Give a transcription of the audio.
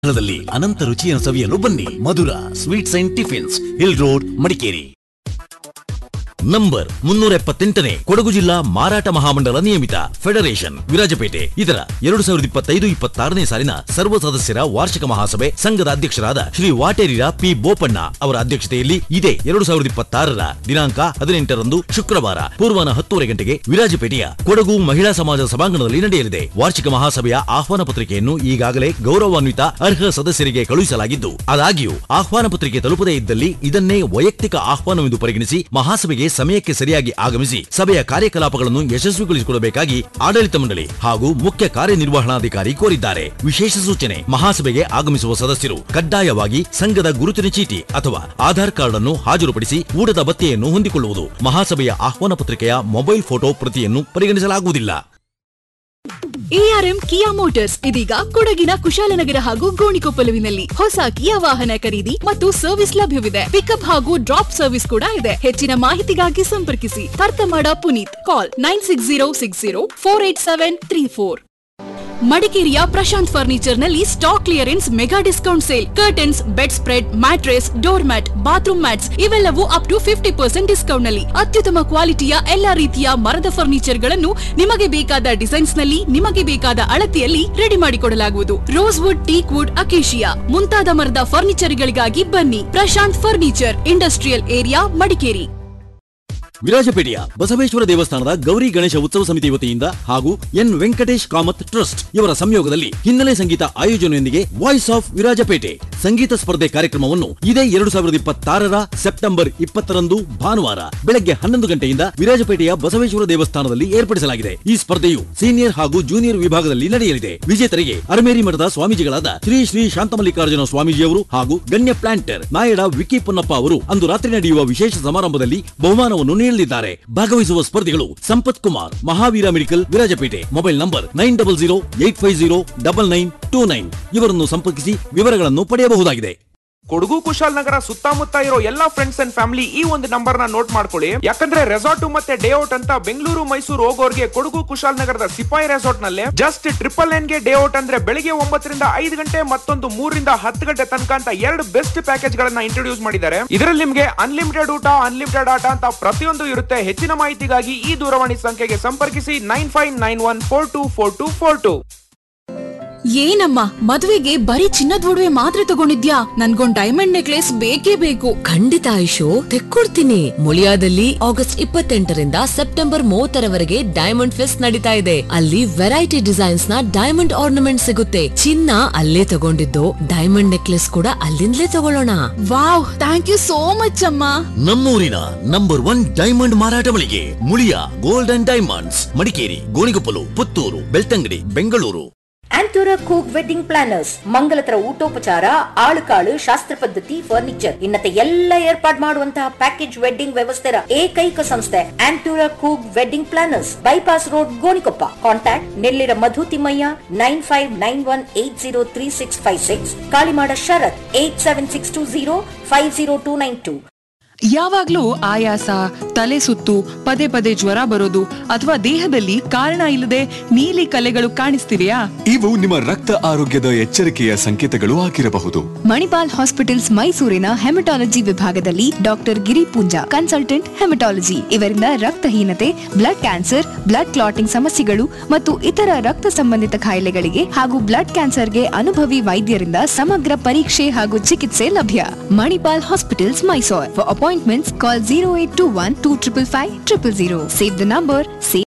ದಲ್ಲಿ ಅನಂತ ರುಚಿಯನ್ನು ಸವಿಯಲು ಬನ್ನಿ Madhura sweets and tiffins hill road Madikeri number ಮುನ್ನೂರ ಎಪ್ಪತ್ತೆಂಟನೇ ಕೊಡಗು ಜಿಲ್ಲಾ ಮಾರಾಟ ಮಹಾಮಂಡಲ ನಿಯಮಿತ ಫೆಡರೇಷನ್ ವಿರಾಜಪೇಟೆ ಇದರ ಎರಡು ಸಾವಿರದ ಇಪ್ಪತ್ತೈದು ಇಪ್ಪತ್ತಾರನೇ ಸಾಲಿನ ಸರ್ವ ಸದಸ್ಯರ ವಾರ್ಷಿಕ ಮಹಾಸಭೆ ಸಂಘದ ಅಧ್ಯಕ್ಷರಾದ ಶ್ರೀ ವಾಟೇರಿರ ಪಿ ಬೋಪಣ್ಣ ಅವರ ಅಧ್ಯಕ್ಷತೆಯಲ್ಲಿ ಇದೇ ಎರಡು ಸಾವಿರದ ಇಪ್ಪತ್ತಾರರ ದಿನಾಂಕ ಹದಿನೆಂಟರಂದು ಶುಕ್ರವಾರ ಪೂರ್ವಾನ ಹತ್ತೂವರೆ ಗಂಟೆಗೆ ವಿರಾಜಪೇಟೆಯ ಕೊಡಗು ಮಹಿಳಾ ಸಮಾಜದ ಸಭಾಂಗಣದಲ್ಲಿ ನಡೆಯಲಿದೆ ವಾರ್ಷಿಕ ಮಹಾಸಭೆಯ ಆಹ್ವಾನ ಪತ್ರಿಕೆಯನ್ನು ಈಗಾಗಲೇ ಗೌರವಾನ್ವಿತ ಅರ್ಹ ಸದಸ್ಯರಿಗೆ ಕಳುಹಿಸಲಾಗಿದ್ದು ಆದಾಗ್ಯೂ ಆಹ್ವಾನ ಪತ್ರಿಕೆ ತಲುಪದೇ ಇದ್ದಲ್ಲಿ ಇದನ್ನೇ ವೈಯಕ್ತಿಕ ಆಹ್ವಾನವೆಂದು ಪರಿಗಣಿಸಿ ಮಹಾಸಭೆಗೆ ಸಮಯಕ್ಕೆ ಸರಿಯಾಗಿ ಆಗಮಿಸಿ ಸಭೆಯ ಕಾರ್ಯಕಲಾಪಗಳನ್ನು ಯಶಸ್ವಿಗೊಳಿಸಿಕೊಳ್ಳಬೇಕಾಗಿ ಆಡಳಿತ ಮಂಡಳಿ ಹಾಗೂ ಮುಖ್ಯ ಕಾರ್ಯನಿರ್ವಹಣಾಧಿಕಾರಿ ಕೋರಿದ್ದಾರೆ ವಿಶೇಷ ಸೂಚನೆ ಮಹಾಸಭೆಗೆ ಆಗಮಿಸುವ ಸದಸ್ಯರು ಕಡ್ಡಾಯವಾಗಿ ಸಂಘದ ಗುರುತಿನ ಚೀಟಿ ಅಥವಾ ಆಧಾರ್ ಕಾರ್ಡ್ ಅನ್ನು ಹಾಜರುಪಡಿಸಿ ಊಟದ ಭತ್ಯೆಯನ್ನು ಹೊಂದಿಕೊಳ್ಳುವುದು ಮಹಾಸಭೆಯ ಆಹ್ವಾನ ಪತ್ರಿಕೆಯ ಮೊಬೈಲ್ ಫೋಟೋ ಪ್ರತಿಯನ್ನು ಪರಿಗಣಿಸಲಾಗುವುದಿಲ್ಲ ಎಆರ್ಎಂ ಕಿಯಾ ಮೋಟಾರ್ಸ್ ಇದೀಗ ಕೊಡಗಿನ ಕುಶಾಲನಗರ ಹಾಗೂ ಗೋಣಿಕೊಪ್ಪಲುವಿನಲ್ಲಿ ಹೊಸ ಕಿಯಾ ವಾಹನ ಖರೀದಿ ಮತ್ತು ಸರ್ವಿಸ್ ಲಭ್ಯವಿದೆ ಪಿಕಪ್ ಹಾಗೂ ಡ್ರಾಪ್ ಸರ್ವಿಸ್ ಕೂಡ ಇದೆ ಹೆಚ್ಚಿನ ಮಾಹಿತಿಗಾಗಿ ಸಂಪರ್ಕಿಸಿ Thartamada Puneeth call nine six zero six zero four eight seven three four ಮಡಿಕೇರಿಯ ಪ್ರಶಾಂತ್ ಫರ್ನಿಚರ್ ನಲ್ಲಿ stock clearance mega discount sale curtains bed spread mattress door mat bathroom mats ಇವೆಲ್ಲವೂ up to fifty percent discount ನಲ್ಲಿ ಅತ್ಯುತ್ತಮ ಕ್ವಾಲಿಟಿಯ ಎಲ್ಲಾ ರೀತಿಯ ಮರದ ಫರ್ನಿಚರ್ ಗಳನ್ನು ನಿಮಗೆ ಬೇಕಾದ ಡಿಸೈನ್ಸ್ ನಲ್ಲಿ ನಿಮಗೆ ಬೇಕಾದ ಅಳತೆಯಲ್ಲಿ ರೆಡಿ ಮಾಡಿಕೊಡಲಾಗುವುದು rose wood teak wood acacia ಮುಂತಾದ ಮರದ ಫರ್ನಿಚರ್ ಗಳಿಗಾಗಿ ಬನ್ನಿ Prashanth furniture industrial area Madikeri ವಿರಾಜಪೇಟೆಯ ಬಸವೇಶ್ವರ ದೇವಸ್ಥಾನದ ಗೌರಿ ಗಣೇಶ ಉತ್ಸವ ಸಮಿತಿ ವತಿಯಿಂದ ಹಾಗೂ ಎನ್ ವೆಂಕಟೇಶ್ ಕಾಮತ್ ಟ್ರಸ್ಟ್ ಇವರ ಸಂಯೋಗದಲ್ಲಿ ಹಿನ್ನೆಲೆ ಸಂಗೀತ ಆಯೋಜನೆಯೊಂದಿಗೆ ವಾಯ್ಸ್ ಆಫ್ ವಿರಾಜಪೇಟೆ ಸಂಗೀತ ಸ್ಪರ್ಧೆ ಕಾರ್ಯಕ್ರಮವನ್ನು ಇದೇ ಎರಡು ಸಾವಿರದ ಇಪ್ಪತ್ತಾರರ ಸೆಪ್ಟೆಂಬರ್ ಇಪ್ಪತ್ತರಂದು ಭಾನುವಾರ ಬೆಳಗ್ಗೆ ಹನ್ನೊಂದು ಗಂಟೆಯಿಂದ ವಿರಾಜಪೇಟೆಯ ಬಸವೇಶ್ವರ ದೇವಸ್ಥಾನದಲ್ಲಿ ಏರ್ಪಡಿಸಲಾಗಿದೆ ಈ ಸ್ಪರ್ಧೆಯು ಸೀನಿಯರ್ ಹಾಗೂ ಜೂನಿಯರ್ ವಿಭಾಗದಲ್ಲಿ ನಡೆಯಲಿದೆ ವಿಜೇತರಿಗೆ ಅರಮೇರಿ ಮಠದ ಸ್ವಾಮೀಜಿಗಳಾದ ಶ್ರೀ ಶ್ರೀ ಶಾಂತಮಲ್ಲಿಕಾರ್ಜುನ ಸ್ವಾಮೀಜಿಯವರು ಹಾಗೂ ಗಣ್ಯ ಪ್ಲಾಂಟರ್ ನಾಯಡ ವಿಕಿ ಪೊನ್ನಪ್ಪ ಅವರು ಅಂದು ರಾತ್ರಿ ನಡೆಯುವ ವಿಶೇಷ ಸಮಾರಂಭದಲ್ಲಿ ಬಹುಮಾನವನ್ನು ನೀಡಲಿದ್ದಾರೆ ಭಾಗವಹಿಸುವ ಸ್ಪರ್ಧಿಗಳು Sampath Kumar Mahaveera medical Virajpet mobile number nine double zero eight five zero double nine two nine ಇವರನ್ನು ಸಂಪರ್ಕಿಸಿ ವಿವರಗಳನ್ನು ಪಡೆಯಬಹುದಾಗಿದೆ ಕೊಡಗು ಕುಶಾಲನಗರ ಸುತ್ತಮುತ್ತ ಇರೋ ಎಲ್ಲಾ ಫ್ರೆಂಡ್ಸ್ ಅಂಡ್ ಫ್ಯಾಮಿಲಿ ಈ ಒಂದು ನಂಬರ್ ನ ನೋಟ್ ಮಾಡ್ಕೊಳ್ಳಿ ಯಾಕಂದ್ರೆ ರೆಸಾರ್ಟ್ ಮತ್ತೆ ಡೇ ಔಟ್ ಅಂತ ಬೆಂಗಳೂರು ಮೈಸೂರು ಹೋಗೋರ್ಗೆ ಕೊಡಗು ಕುಶಾಲನಗರದ ಸಿಪಾಯಿ ರೆಸಾರ್ಟ್ ನಲ್ಲಿ ಜಸ್ಟ್ ಟ್ರಿಪಲ್ ನೈನ್ ಗೆ ಡೇ ಔಟ್ ಅಂದ್ರೆ ಬೆಳಿಗ್ಗೆ ಒಂಬತ್ತರಿಂದ ಐದು ಗಂಟೆ ಮತ್ತೊಂದು ಮೂರರಿಂದ ಹತ್ತು ಗಂಟೆ ತನಕ ಅಂತ ಎರಡು ಬೆಸ್ಟ್ ಪ್ಯಾಕೇಜ್ ಗಳನ್ನ ಇಂಟ್ರೊಡ್ಯೂಸ್ ಮಾಡಿದ್ದಾರೆ ಇದರಲ್ಲಿ ನಿಮ್ಗೆ ಅನ್ಲಿಮಿಟೆಡ್ ಊಟ ಅನ್ಲಿಮಿಟೆಡ್ ಆಟ ಅಂತ ಪ್ರತಿಯೊಂದು ಇರುತ್ತೆ ಹೆಚ್ಚಿನ ಮಾಹಿತಿಗಾಗಿ ಈ ದೂರವಾಣಿ ಸಂಖ್ಯೆಗೆ ಸಂಪರ್ಕಿಸಿ nine five nine one four two four two four two ಏನಮ್ಮ ಮದುವೆಗೆ ಬರೀ ಚಿನ್ನದ ಒಡವೆ ಮಾತ್ರ ತಗೊಂಡಿದ್ಯಾ ನನ್ಗೊಂದ್ ಡೈಮಂಡ್ ನೆಕ್ಲೆಸ್ ಬೇಕೇ ಬೇಕು ಖಂಡಿತ ಆಯುಷು ತೆಕ್ಕೊಡ್ತೀನಿ ಮುಳಿಯಾದಲ್ಲಿ ಆಗಸ್ಟ್ ಇಪ್ಪತ್ತೆಂಟರಿಂದ ಸೆಪ್ಟೆಂಬರ್ ಮೂವತ್ತರವರೆಗೆ ಡೈಮಂಡ್ ಫೆಸ್ಟ್ ನಡೀತಾ ಇದೆ ಅಲ್ಲಿ ವೆರೈಟಿ ಡಿಸೈನ್ಸ್ ನ ಡೈಮಂಡ್ ಆರ್ನಮೆಂಟ್ ಸಿಗುತ್ತೆ ಚಿನ್ನ ಅಲ್ಲೇ ತಗೊಂಡಿದ್ದು ಡೈಮಂಡ್ ನೆಕ್ಲೆಸ್ ಕೂಡ ಅಲ್ಲಿಂದಲೇ ತಗೊಳ್ಳೋಣ wow thank you so much ಅಮ್ಮ ನಮ್ಮೂರಿನ ನಂಬರ್ ಒನ್ ಡೈಮಂಡ್ ಮಾರಾಟ ಮಳಿಗೆ Muliya gold and diamonds Madikeri Gonikoppal Puttur Belthangady Bengaluru ಆಂಟೋರಾ ಕೂಕ್ ವೆಡ್ಡಿಂಗ್ ಪ್ಲಾನರ್ಸ್ ಮಂಗಲತರ ಊಟೋಪಚಾರ ಆಳುಕಾಳು ಶಾಸ್ತ್ರ ಪದ್ಧತಿ ಫರ್ನಿಚರ್ ಇನ್ನತೆ ಎಲ್ಲ ಏರ್ಪಾಡ್ ಮಾಡುವಂತಹ ಪ್ಯಾಕೇಜ್ ವೆಡ್ಡಿಂಗ್ ವ್ಯವಸ್ಥೆಯ ಏಕೈಕ ಸಂಸ್ಥೆ ಆಂಟೋರಾ ಕೂಕ್ wedding planners bypass road Gonikoppa contact Nellira Madhu Thimmaiah nine five nine one eight zero three six five six Kalimada Sharath eight seven six two zero five zero two nine two ಯಾವಾಗ್ಲೂ ಆಯಾಸ ತಲೆ ಸುತ್ತು ಪದೇ ಪದೇ ಜ್ವರ ಬರೋದು ಅಥವಾ ದೇಹದಲ್ಲಿ ಕಾರಣ ಇಲ್ಲದೆ ನೀಲಿ ಕಲೆಗಳು ಕಾಣಿಸ್ತಿದೆಯಾ ಇವು ನಿಮ್ಮ ರಕ್ತ ಆರೋಗ್ಯದ ಎಚ್ಚರಿಕೆಯ ಸಂಕೇತಗಳು ಆಗಿರಬಹುದು ಮಣಿಪಾಲ್ ಹಾಸ್ಪಿಟಲ್ಸ್ ಮೈಸೂರಿನ ಹೆಮಟಾಲಜಿ ವಿಭಾಗದಲ್ಲಿ doctor Giri Poonja consultant haematology ಇವರಿಂದ ರಕ್ತಹೀನತೆ ಬ್ಲಡ್ ಕ್ಯಾನ್ಸರ್ ಬ್ಲಡ್ ಕ್ಲಾಟಿಂಗ್ ಸಮಸ್ಯೆಗಳು ಮತ್ತು ಇತರ ರಕ್ತ ಸಂಬಂಧಿತ ಕಾಯಿಲೆಗಳಿಗೆ ಹಾಗೂ ಬ್ಲಡ್ ಕ್ಯಾನ್ಸರ್ಗೆ ಅನುಭವಿ ವೈದ್ಯರಿಂದ ಸಮಗ್ರ ಪರೀಕ್ಷೆ ಹಾಗೂ ಚಿಕಿತ್ಸೆ ಲಭ್ಯ Manipal hospitals Mysore for appointments call zero eight two one two triple five triple zero save the number save